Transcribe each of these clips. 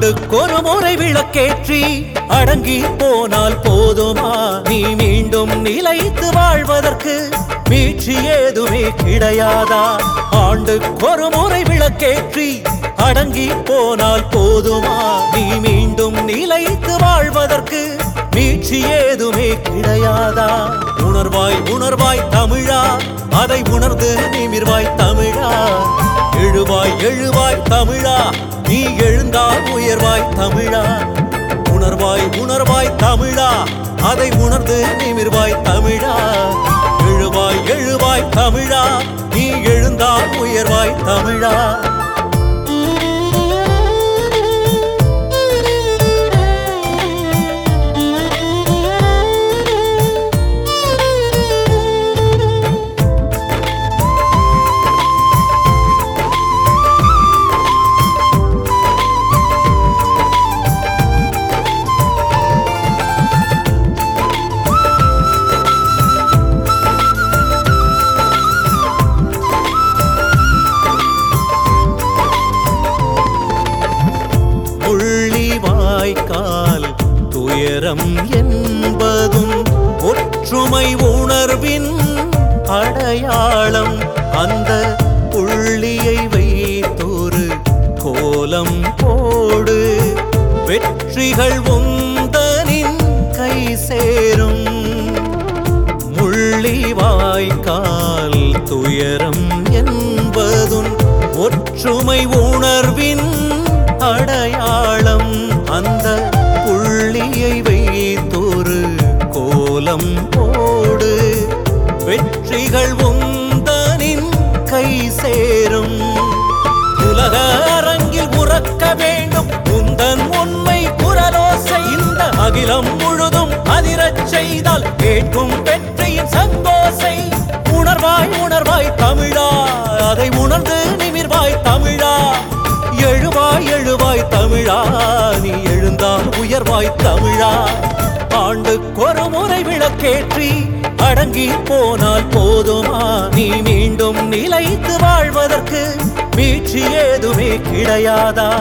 ஆண்டுக்கொரு முறை விளக்கேற்றி அடங்கி போனால் போதுமா நீ மீண்டும் நிலைத்து வாழ்வதற்கு மீட்சி ஏதுமே கிடையாதா ஆண்டுக்கொரு முறை விளக்கேற்றி அடங்கி போனால் போதுமா நீ மீண்டும் நிலைத்து வாழ்வதற்கு மீட்சி ஏதுமே கிடையாதா உணர்வாய் உணர்வாய் தமிழா அதை உணர்ந்து நிமிர்வாய் தமிழா எழுவாய் எழுவாய் தமிழா நீ எழுந்தால் உயர்வாய் தமிழா உணர்வாய் உணர்வாய் தமிழா அதை உணர்ந்து நிமிர்வாய் தமிழா எழுவாய் எழுவாய் தமிழா நீ எழுந்தால் உயர்வாய் தமிழா முள்ளி வாய்க்கால் துயரம் என்பதும் ஒற்றுமை உணர்வின் அடையாளம் அந்த புள்ளியை வைத்தொரு கோலம் போடு வெற்றிகள் உந்தனின் கை சேரும் முள்ளி வாய்க்கால் துயரம் என்பதும் ஒற்றுமை உணர்வின் அடையாளம் அந்த புள்ளியை வைத்தொரு கோலம் போடு வெற்றிகள் உந்தனின் கை சேரும் உலக அரங்கில் உறக்க வேண்டும் உந்தன் உண்மை குரலோசை இந்த அகிலம் முழுதும் அதிரச் செய்தால் கேட்கும் வெற்றியின் சந்தோசை உணர்வாய் உணர்வாய் தமிழா அதை உணர்ந்து நிமிர்வாய் தமிழா எழுவாய் எழுவாய் தமிழா நீ எழுந்தால் உயர்வாய் தமிழா ஆண்டுக்கொரு முறை விளக்கேற்றி அடங்கி போனால் போதுமா நீ மீண்டும் நிலைத்து வாழ்வதற்கு மீட்சி ஏதுமே கிடையாதா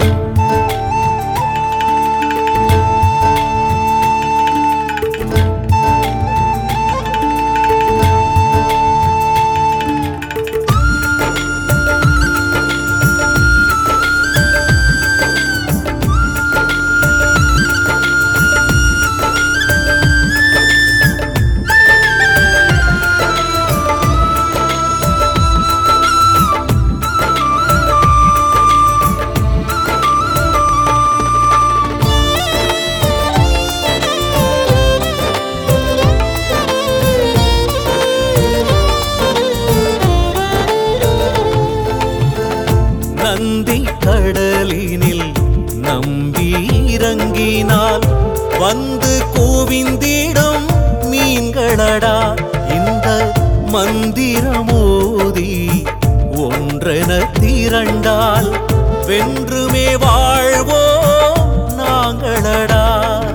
நந்தி கடலினில் நம்பி இறங்கினால் வந்து கூவிந்திடும் மீன்களடா இந்த மந்திரமோதி ஒன்றென திரண்டால் வென்றுமே வாழ்வோ நாங்களடா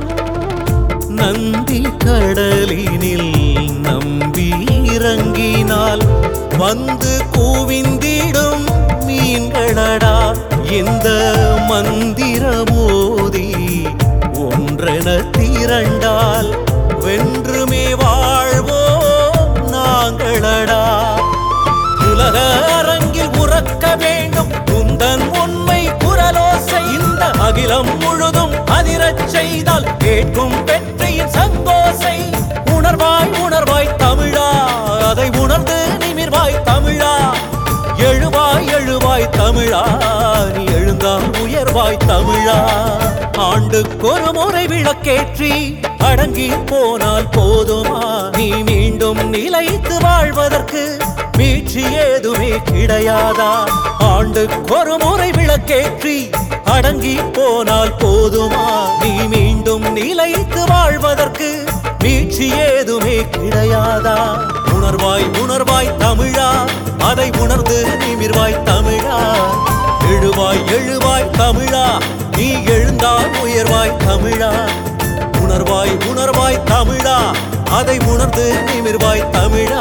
நந்தி கடலினில் நம்பி இறங்கினால் வந்து கூவிந்திடும் மீன்களடா இந்த மந்திரமோதி ஒன்றென திரண்டால் வென்றுமே வாழ்வோ நாங்களடா உலக அரங்கில் உறக்க வேண்டும் உந்தன் உண்மை குரலோசை இந்த அகிலம் முழுதும் அதிரச் செய்தால் கேட்கும் வெற்றியின் சந்தோசை உணர்வாய் உணர்வாய் தமிழா அதை உணர்ந்து நிமிர்வாய் தமிழா எழுவாய் எழுவாய் தமிழா நீ எழுந்தால் உயர்வாய் தமிழா ஆண்டுக்கொரு முறை விளக்கேற்றி அடங்கி போனால் போதுமா நீ மீண்டும் நிலைத்து வாழ்வதற்கு மீட்சி ஏதுமே கிடையாதா ஆண்டுக்கொரு முறை விளக்கேற்றி அடங்கி போனால் போதுமா நீ மீண்டும் நிலைத்து வாழ்வதற்கு மீட்சி ஏதுமே கிடையாதா உணர்வாய் உணர்வாய் தமிழா அதை உணர்ந்து நிமிர்வாய் தமிழா எழுவாய் எழுவாய் தமிழா நீ எழுந்தால் உயர்வாய் தமிழா உணர்வாய் உணர்வாய் தமிழா அதை உணர்ந்து நிமிர்வாய் தமிழா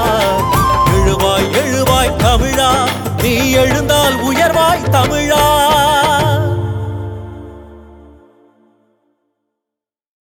எழுவாய் எழுவாய் தமிழா நீ எழுந்தால் உயர்வாய் தமிழா